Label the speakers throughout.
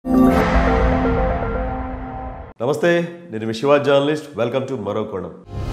Speaker 1: నమస్తే నేను విశ్వా journalist welcome to మరో కోణం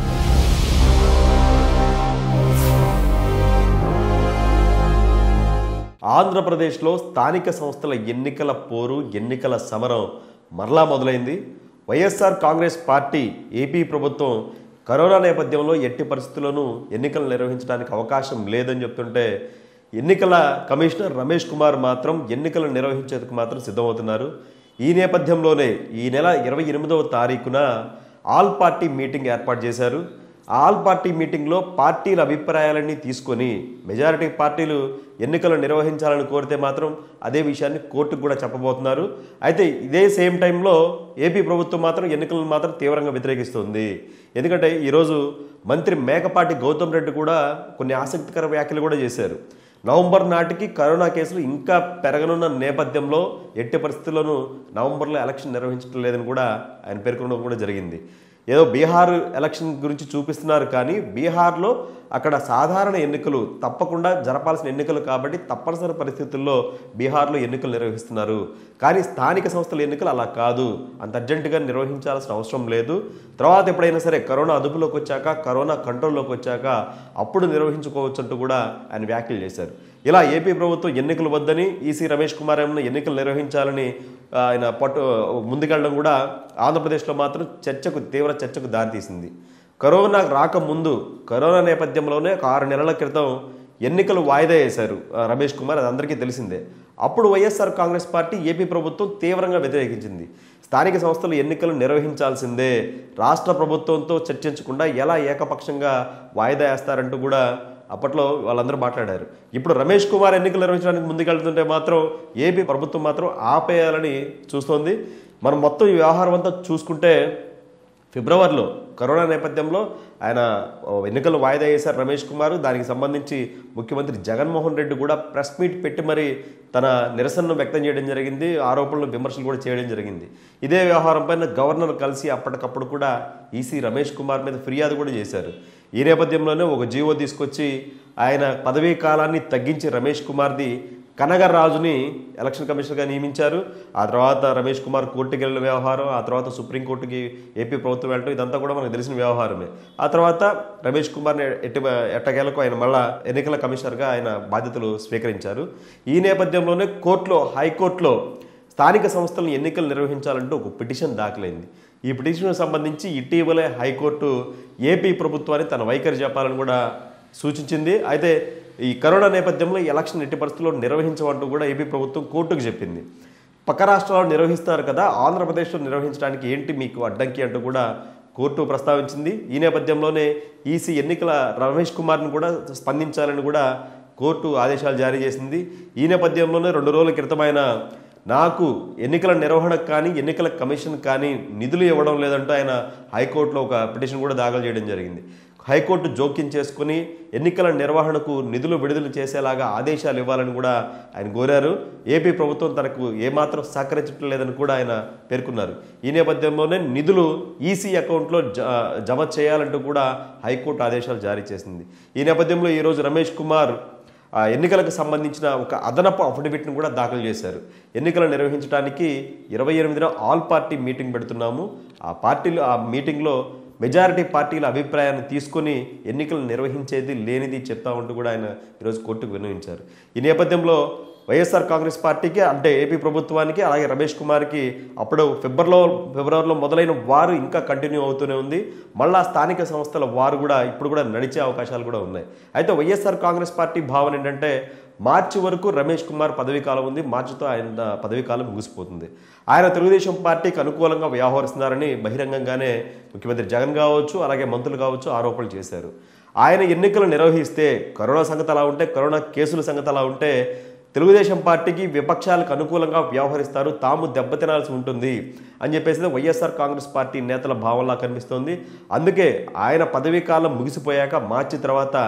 Speaker 1: ఆంధ్రప్రదేశ్లో స్థానిక సంస్థల ఎన్నికల పోరు ఎన్నికల సమరం మరలా మొదలైంది వైఎస్ఆర్ కాంగ్రెస్ పార్టీ ఏపీ ప్రభుత్వం కరోనా నేపథ్యంలో ఎట్టి పరిస్థితుల్లోనూ ఎన్నికలు నిర్వహించడానికి అవకాశం లేదని చెప్తుంటే ఎన్నికల కమిషనర్ రమేష్ కుమార్ మాత్రం ఎన్నికలు నిర్వహించేందుకు మాత్రం సిద్ధమవుతున్నారు ఈ నేపథ్యంలోనే ఈ నెల ఇరవై ఎనిమిదవ తారీఖున ఆల్ పార్టీ మీటింగ్ ఏర్పాటు చేశారు ఆ ఆల్ పార్టీ మీటింగ్లో పార్టీల అభిప్రాయాలన్నీ తీసుకొని మెజారిటీ పార్టీలు ఎన్నికలు నిర్వహించాలని కోరితే మాత్రం అదే విషయాన్ని కోర్టుకు కూడా చెప్పబోతున్నారు అయితే ఇదే సేమ్ టైంలో ఏపీ ప్రభుత్వం మాత్రం ఎన్నికలను మాత్రం తీవ్రంగా వ్యతిరేకిస్తుంది ఎందుకంటే ఈరోజు మంత్రి మేకపాటి గౌతమ్ రెడ్డి కూడా కొన్ని ఆసక్తికర వ్యాఖ్యలు కూడా చేశారు నవంబర్ నాటికి కరోనా కేసులు ఇంకా పెరగనున్న నేపథ్యంలో ఎట్టి పరిస్థితుల్లోనూ నవంబర్లో ఎలక్షన్ నిర్వహించడం లేదని కూడా ఆయన పేర్కొనడం కూడా జరిగింది ఏదో బీహార్ ఎలక్షన్ గురించి చూపిస్తున్నారు కానీ బీహార్లో అక్కడ సాధారణ ఎన్నికలు తప్పకుండా జరపాల్సిన ఎన్నికలు కాబట్టి తప్పనిసరి పరిస్థితుల్లో బీహార్లో ఎన్నికలు నిర్వహిస్తున్నారు కానీ స్థానిక సంస్థల ఎన్నికలు అలా కాదు అంత అర్జెంటుగా నిర్వహించాల్సిన అవసరం లేదు తర్వాత ఎప్పుడైనా సరే కరోనా అదుపులోకి వచ్చాక కరోనా కంట్రోల్లోకి వచ్చాక అప్పుడు నిర్వహించుకోవచ్చు అంటూ కూడా ఆయన వ్యాఖ్యలు చేశారు ఇలా ఏపీ ప్రభుత్వం ఎన్నికలు వద్దని ఈసీ రమేష్ కుమార్ ఏమన్నా ఎన్నికలు నిర్వహించాలని ఆ, ఆయన పట్టు ముందుకెళ్ళడం కూడా ఆంధ్రప్రదేశ్లో మాత్రం చర్చకు తీవ్ర చర్చకు దారితీసింది కరోనా రాకముందు కరోనా నేపథ్యంలోనే ఒక ఆరు నెలల క్రితం ఎన్నికలు వాయిదా వేశారు ఆ, రమేష్ కుమార్ అది అందరికీ తెలిసిందే అప్పుడు వైఎస్ఆర్ కాంగ్రెస్ పార్టీ ఏపీ ప్రభుత్వం తీవ్రంగా వ్యతిరేకించింది స్థానిక సంస్థలు ఎన్నికలు నిర్వహించాల్సిందే రాష్ట్ర ప్రభుత్వంతో చర్చించకుండా ఎలా ఏకపక్షంగా వాయిదా వేస్తారంటూ కూడా అప్పట్లో వాళ్ళందరూ మాట్లాడారు ఇప్పుడు రమేష్ కుమార్ ఎన్నికలు నిర్వహించడానికి ముందుకెళ్తుంటే మాత్రం ఏపీ ప్రభుత్వం మాత్రం ఆపేయాలని చూస్తోంది మనం మొత్తం ఈ వ్యవహారం అంతా చూసుకుంటే ఫిబ్రవరిలో కరోనా నేపథ్యంలో ఆయన ఓ, ఎన్నికలు వాయిదా వేశారు రమేష్ కుమార్ దానికి సంబంధించి ముఖ్యమంత్రి జగన్మోహన్ రెడ్డి కూడా ప్రెస్ మీట్ పెట్టి మరి తన నిరసనను వ్యక్తం చేయడం జరిగింది ఆరోపణలు విమర్శలు కూడా చేయడం జరిగింది ఇదే వ్యవహారం పైన గవర్నర్ కలిసి అప్పటికప్పుడు కూడా ఈసీ రమేష్ కుమార్ మీద ఫిర్యాదు కూడా చేశారు ఈ నేపథ్యంలోనే ఒక జీవో తీసుకొచ్చి ఆయన పదవీ కాలాన్ని తగ్గించి రమేష్ కుమార్ది కనగరాజుని ఎలక్షన్ కమిషనర్గా నియమించారు ఆ తర్వాత రమేష్ కుమార్ కోర్టుకి వెళ్ళిన వ్యవహారం ఆ తర్వాత సుప్రీంకోర్టుకి ఏపీ ప్రభుత్వం వెళ్ళడం ఇదంతా కూడా మనకు తెలిసిన వ్యవహారమే ఆ తర్వాత రమేష్ కుమార్ని ఎట్టి ఎట్టకేలకు ఆయన మళ్ళా ఎన్నికల కమిషనర్గా ఆయన బాధ్యతలు స్వీకరించారు ఈ నేపథ్యంలోనే కోర్టులో హైకోర్టులో స్థానిక సంస్థలను ఎన్నికలు నిర్వహించాలంటూ ఒక పిటిషన్ దాఖలైంది ఈ పిటిషన్కు సంబంధించి ఇటీవలే హైకోర్టు ఏపీ ప్రభుత్వాన్ని తన వైఖరి చెప్పాలని కూడా సూచించింది అయితే ఈ కరోనా నేపథ్యంలో ఈ ఎలక్షన్ ఎట్టి పరిస్థితుల్లో నిర్వహించమంటూ కూడా ఏపీ ప్రభుత్వం కోర్టుకు చెప్పింది పక్క రాష్ట్రాల్లో నిర్వహిస్తున్నారు కదా ఆంధ్రప్రదేశ్లో నిర్వహించడానికి ఏంటి మీకు అడ్డంకి అంటూ కూడా కోర్టు ప్రస్తావించింది ఈ నేపథ్యంలోనే ఈసీ ఎన్నికల రమేష్ కుమార్ని కూడా స్పందించాలని కూడా కోర్టు ఆదేశాలు జారీ చేసింది ఈ నేపథ్యంలోనే రెండు రోజుల క్రితమైన నాకు ఎన్నికల నిర్వహణకు కానీ ఎన్నికల కమిషన్ కానీ నిధులు ఇవ్వడం లేదంటూ ఆయన హైకోర్టులో ఒక పిటిషన్ కూడా దాఖలు చేయడం జరిగింది హైకోర్టు జోక్యం చేసుకుని ఎన్నికల నిర్వహణకు నిధులు విడుదల చేసేలాగా ఆదేశాలు ఇవ్వాలని కూడా ఆయన కోరారు ఏపీ ప్రభుత్వం తనకు ఏమాత్రం సహకరించడం లేదని కూడా ఆయన పేర్కొన్నారు ఈ నేపథ్యంలోనే నిధులు ఈసీ అకౌంట్లో జ జమ చేయాలంటూ కూడా హైకోర్టు ఆదేశాలు జారీ చేసింది ఈ నేపథ్యంలో ఈరోజు రమేష్ కుమార్ ఆ ఎన్నికలకు సంబంధించిన ఒక అదనపు అఫిడవిట్ను కూడా దాఖలు చేశారు ఎన్నికలు నిర్వహించడానికి ఇరవై ఎనిమిదిన ఆల్ పార్టీ మీటింగ్ పెడుతున్నాము ఆ పార్టీలు ఆ మీటింగ్లో మెజారిటీ పార్టీల అభిప్రాయాన్ని తీసుకొని ఎన్నికలు నిర్వహించేది లేనిది చెప్తా ఉంటూ కూడా ఆయన ఈరోజు కోర్టుకు విన్నవించారు ఈ నేపథ్యంలో వైఎస్ఆర్ కాంగ్రెస్ పార్టీకి అంటే ఏపీ ప్రభుత్వానికి అలాగే రమేష్ కుమార్కి అప్పుడు ఫిబ్రవరిలో ఫిబ్రవరిలో మొదలైన వారు ఇంకా కంటిన్యూ అవుతూనే ఉంది మళ్ళా స్థానిక సంస్థల వారు కూడా ఇప్పుడు కూడా నడిచే అవకాశాలు కూడా ఉన్నాయి అయితే వైఎస్ఆర్ కాంగ్రెస్ పార్టీ భావన ఏంటంటే మార్చి వరకు రమేష్ కుమార్ పదవీ కాలం ఉంది మార్చితో ఆయన పదవీ కాలం ముగిసిపోతుంది ఆయన తెలుగుదేశం పార్టీకి అనుకూలంగా వ్యవహరిస్తున్నారని బహిరంగంగానే ముఖ్యమంత్రి జగన్ కావచ్చు అలాగే మంత్రులు కావచ్చు ఆరోపణలు చేశారు ఆయన ఎన్నికలు నిర్వహిస్తే కరోనా సంగతి అలా ఉంటే కరోనా కేసుల సంగతి అలా ఉంటే తెలుగుదేశం పార్టీకి విపక్షాలకు అనుకూలంగా వ్యవహరిస్తారు తాము దెబ్బతినాల్సి ఉంటుంది అని చెప్పేసి వైఎస్ఆర్ కాంగ్రెస్ పార్టీ నేతల భావంలా కనిపిస్తోంది అందుకే ఆయన పదవీ కాలం ముగిసిపోయాక మార్చి తర్వాత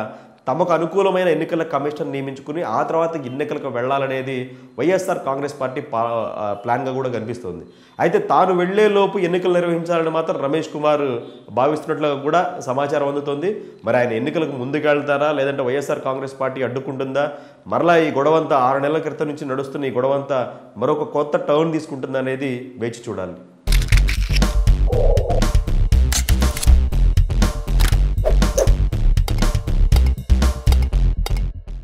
Speaker 1: తమకు అనుకూలమైన ఎన్నికల కమిషన్ నియమించుకుని ఆ తర్వాత ఎన్నికలకు వెళ్లాలనేది వైఎస్ఆర్ కాంగ్రెస్ పార్టీ పా- ఆ, ప్లాన్గా కూడా కనిపిస్తోంది అయితే తాను వెళ్లే లోపు ఎన్నికలు నిర్వహించాలని మాత్రం రమేష్ కుమార్ భావిస్తున్నట్లుగా కూడా సమాచారం అందుతోంది మరి ఆయన ఎన్నికలకు ముందుకెళ్తారా లేదంటే వైఎస్ఆర్ కాంగ్రెస్ పార్టీ అడ్డుకుంటుందా మరలా ఈ గొడవంతా ఆరు నెలల క్రితం నుంచి నడుస్తున్న ఈ గొడవంతా మరొక కొత్త టర్న్ తీసుకుంటుందా అనేది వేచి చూడాలి